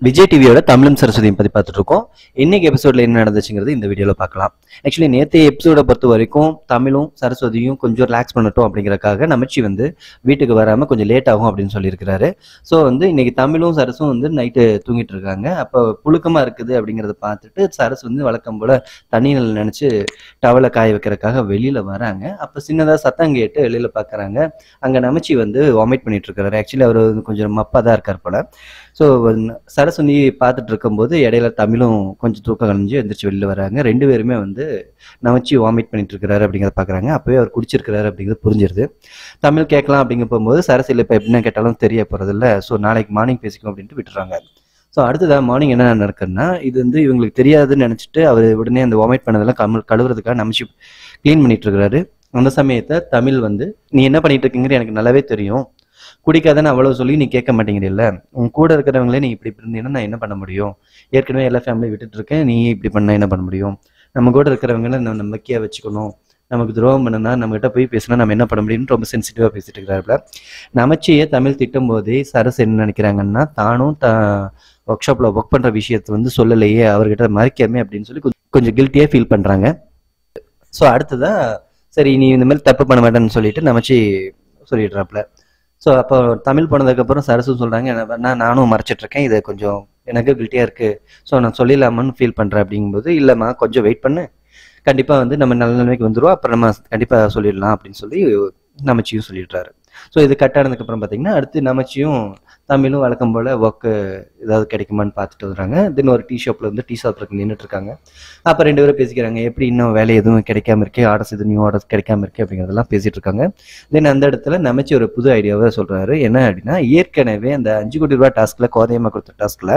விஜய் டிவியோட தமிழும் சரஸ்வதியும் பத்தி பார்த்துட்டு இருக்கோம் இன்னைக்கு எபிசோட்ல என்ன நடந்துச்சுங்கிறது இந்த வீடியோல பார்க்கலாம் ஆக்சுவலி நேற்றைய எபிசோட பொறுத்த வரைக்கும் தமிழும் சரஸ்வதியும் கொஞ்சம் ரிலாக்ஸ் பண்ணட்டும் அப்படிங்கறக்காக நமச்சி வந்து வீட்டுக்கு வராம கொஞ்சம் லேட் ஆகும் அப்படின்னு சொல்லியிருக்கிறாரு ஸோ வந்து இன்னைக்கு தமிழும் சரஸும் வந்து நைட்டு தூங்கிட்டு இருக்காங்க அப்போ புழுக்கமா இருக்குது அப்படிங்கறத பார்த்துட்டு சரஸ் வந்து வழக்கம் போல தண்ணியில் நினைச்சு டவலை காய வைக்கிறதுக்காக வெளியில வராங்க அப்போ சின்னதா சத்தம் கேட்டு வெளியில பார்க்கறாங்க அங்க நமச்சி வந்து வாமிட் பண்ணிட்டு இருக்காரு ஆக்சுவலி அவர் வந்து கொஞ்சம் மப்பா தான் இருக்கார் போல ஸோ சரஸ் வந்து பார்த்துட்டு இருக்கும்போது இடையில தமிழும் கொஞ்சம் தூக்கம் கலைஞ்சு எந்திரிச்சு வெளியில வராங்க ரெண்டு பேருமே வந்து நமச்சி வாமிட் பண்ணிட்டு இருக்கிறாரு அப்படிங்கிறத பார்க்குறாங்க அப்பவே அவர் குடிச்சிருக்கிறாரு அப்படிங்கிறது புரிஞ்சிருது தமிழ் கேட்கலாம் அப்படிங்க போகும்போது சரஸ் இல்லை இப்போ எப்படின்னா கேட்டாலும் தெரிய போகிறதில்ல ஸோ நாளைக்கு மார்னிங் பேசிக்கும் அப்படின்ட்டு விட்டுறாங்க ஸோ அடுத்ததாக மார்னிங் என்ன நடக்குதுன்னா இது வந்து இவங்களுக்கு தெரியாதுன்னு நினச்சிட்டு அவர் உடனே அந்த வாமிட் பண்ணதெல்லாம் கமல் கழுவுறதுக்காக நமச்சி க்ளீன் பண்ணிட்டு இருக்கிறாரு அந்த சமயத்தை தமிழ் வந்து நீ என்ன பண்ணிட்டு இருக்கீங்கிறது எனக்கு நல்லாவே தெரியும் குடிக்காதன்னு அவ்வளவு சொல்லி நீ கேட்க மாட்டேங்கிறீல்ல உன் கூட இருக்கிறவங்களே நீ இப்படி இருந்தீங்கன்னா நான் என்ன பண்ண முடியும் ஏற்கனவே எல்லா ஃபேமிலியும் விட்டுட்டு இருக்கேன் நீ இப்படி பண்ணா என்ன பண்ண முடியும் நம்ம கூட இருக்கிறவங்கள நம்ம நம்பிக்கையா வச்சுக்கணும் நமக்கு துரோகம் பண்ணனா நம்ம கிட்ட போய் பேசினா நம்ம என்ன பண்ண முடியும்னு ரொம்ப சென்சிட்டிவா பேசிட்டு இருக்கிறாருல நமச்சியே தமிழ் திட்டும் போதே சரஸ் என்ன நினைக்கிறாங்கன்னா தானும் த ஒர்க் ஷாப்ல ஒர்க் பண்ற விஷயத்தை வந்து சொல்லலையே அவர்கிட்ட மறைக்காமே அப்படின்னு சொல்லி கொஞ்சம் கொஞ்சம் கில்ட்டியா ஃபீல் பண்றாங்க ஸோ அடுத்ததா சரி நீ இந்த மாதிரி தப்பு பண்ண மாட்டேன்னு சொல்லிட்டு நமச்சி சொல்லிடுறாப்புல ஸோ அப்போ தமிழ் போனதுக்கப்புறம் சரசு சொல்கிறாங்க நான் நானும் மறைச்சிட்டு இருக்கேன் இது கொஞ்சம் எனக்கு கில்ட்டியாக இருக்குது ஸோ நான் சொல்லிடலாமான்னு ஃபீல் பண்ணுறேன் அப்படிங்கும்போது இல்லைம்மா கொஞ்சம் வெயிட் பண்ணு கண்டிப்பாக வந்து நம்ம நல்ல நிலைமைக்கு வந்துருவோம் அப்புறம் நம்ம கண்டிப்பாக சொல்லிடலாம் அப்படின்னு சொல்லி நமச்சியும் சொல்லிடுறாரு ஸோ இது கட் ஆனதுக்கப்புறம் பார்த்தீங்கன்னா அடுத்து நமச்சியும் தமிழும் வழக்கம் போல் ஒர்க்கு ஏதாவது கிடைக்குமான்னு பார்த்துட்டு வர்றாங்க தென் ஒரு டீ ஷாப்பில் வந்து டீ சாப்பிட்றதுக்கு நின்றுட்டு இருக்காங்க அப்போ ரெண்டு பேரும் பேசிக்கிறாங்க எப்படி இன்னும் வேலை எதுவும் கிடைக்காம இருக்கே ஆர்டர்ஸ் எதுவும் நியூ ஆர்டர்ஸ் கிடைக்காம இருக்கே அப்படிங்கிறதெல்லாம் பேசிட்டு இருக்காங்க தென் அந்த இடத்துல நமச்சி ஒரு புது ஐடியாவை சொல்றாரு என்ன அப்படின்னா ஏற்கனவே அந்த அஞ்சு கோடி ரூபாய் டாஸ்க்ல கோதையம்மா கொடுத்த டாஸ்க்ல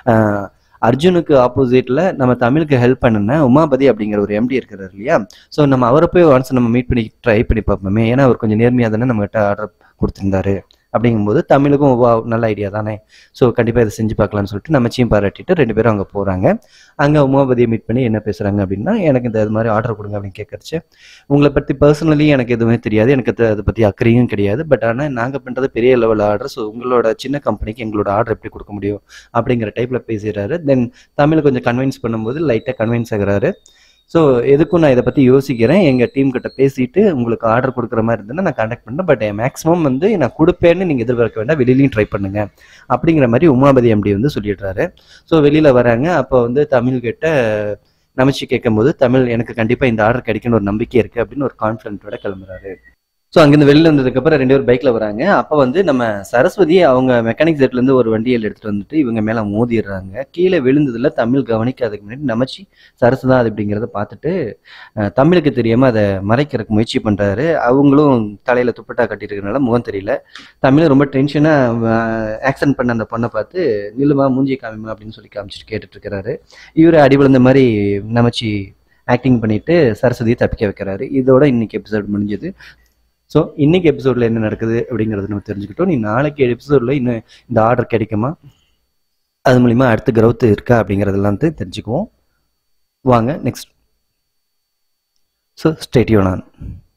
அர்ஜுனுக்கு ஆப்போசிட்ல நம்ம தமிழுக்கு ஹெல்ப் பண்ணுன உமாபதி அப்படிங்கிற ஒரு எம்டி இருக்கிறார் இல்லையா ஸோ நம்ம அவரை போய் ஒன்ஸ் நம்ம மீட் பண்ணி ட்ரை பண்ணி பார்ப்போமே ஏன்னா அவர் கொஞ்சம் நேர்மையாக தானே நம்மகிட்ட ஆர்டர் கொடுத்துருந்தாரு அப்படிங்கும்போது தமிழுக்கும் வா நல்ல ஐடியா தானே ஸோ கண்டிப்பாக இதை செஞ்சு பார்க்கலாம்னு சொல்லிட்டு நமச்சியும் பாராட்டிட்டு ரெண்டு பேரும் அங்கே போகிறாங்க அங்கே உமாபதியை மீட் பண்ணி என்ன பேசுகிறாங்க அப்படின்னா எனக்கு இந்த இது மாதிரி ஆர்டர் கொடுங்க அப்படின்னு கேட்கறச்சு உங்களை பற்றி பர்சனலி எனக்கு எதுவுமே தெரியாது எனக்கு அது- அதை பற்றி அக்கறையும் கிடையாது பட் ஆனால் நாங்கள் பண்ணுறது பெரிய லெவல் ஆர்டர் ஸோ உங்களோட சின்ன கம்பெனிக்கு எங்களோட ஆர்டர் எப்படி கொடுக்க முடியும் அப்படிங்கிற டைப்பில் பேசிடுறாரு தென் தமிழ் கொஞ்சம் கன்வின்ஸ் பண்ணும்போது லைட்டாக கன்வின்ஸ் ஆகுறாரு ஸோ எதுக்கும் நான் இதை பற்றி யோசிக்கிறேன் எங்கள் டீம் கிட்ட பேசிட்டு உங்களுக்கு ஆர்டர் கொடுக்குற மாதிரி இருந்ததுன்னா நான் கான்டாக்ட் பண்ணுறேன் பட் மேக்ஸிமம் வந்து நான் கொடுப்பேன்னு நீங்கள் எதிர்பார்க்க வேண்டாம் வெளியிலையும் ட்ரை பண்ணுங்க அப்படிங்கிற மாதிரி உமாபதி எம்டி வந்து சொல்லிடுறாரு ஸோ வெளியில் வராங்க அப்போ வந்து தமிழ் கிட்ட நமச்சி கேட்கும்போது தமிழ் எனக்கு கண்டிப்பாக இந்த ஆர்டர் கிடைக்குன்னு ஒரு நம்பிக்கை இருக்குது அப்படின்னு ஒரு கான்ஃபிடென்ட்டோட கிளம்புறாரு ஸோ அங்கேருந்து வெளியில் வந்ததுக்கப்புறம் ரெண்டு பேரும் பைக்கில் வராங்க அப்போ வந்து நம்ம சரஸ்வதி அவங்க மெக்கானிக் செட்லேருந்து ஒரு வண்டியில் எடுத்துகிட்டு வந்துட்டு இவங்க மேலே மோதிடுறாங்க கீழே விழுந்ததில் தமிழ் கவனிக்காததுக்கு முன்னாடி நமச்சி சரசு தான் அது அப்படிங்கிறத பார்த்துட்டு அஹ், தமிழுக்கு தெரியாமல் அதை மறைக்கிறதுக்கு முயற்சி பண்ணுறாரு அவங்களும் தலையில் துப்பட்டா கட்டியிருக்கனால முகம் தெரியல தமிழ் ரொம்ப டென்ஷனாக ஆக்சன் பண்ண அந்த பொண்ணை பார்த்து நில்லுமா மூஞ்சி காமிமா அப்படின்னு சொல்லி காமிச்சிட்டு கேட்டுட்டு இருக்கிறாரு இவர் அடி விழுந்த மாதிரி நமச்சி ஆக்டிங் பண்ணிட்டு சரஸ்வதியை தப்பிக்க வைக்கிறாரு இதோட இன்னைக்கு எபிசோட் முடிஞ்சது ஸோ இன்னைக்கு எபிசோட்ல என்ன நடக்குது அப்படிங்கறத நம்ம தெரிஞ்சுக்கிட்டோம் நீ நாளைக்கு எபிசோட்ல இன்னும் இந்த ஆர்டர் கிடைக்குமா அது மூலியமா அடுத்த growth இருக்கா அப்படிங்கறதெல்லாம் வந்து தெரிஞ்சுக்குவோம் வாங்க நெக்ஸ்ட் ஸோ ஸ்டேட்யூன் ஆன்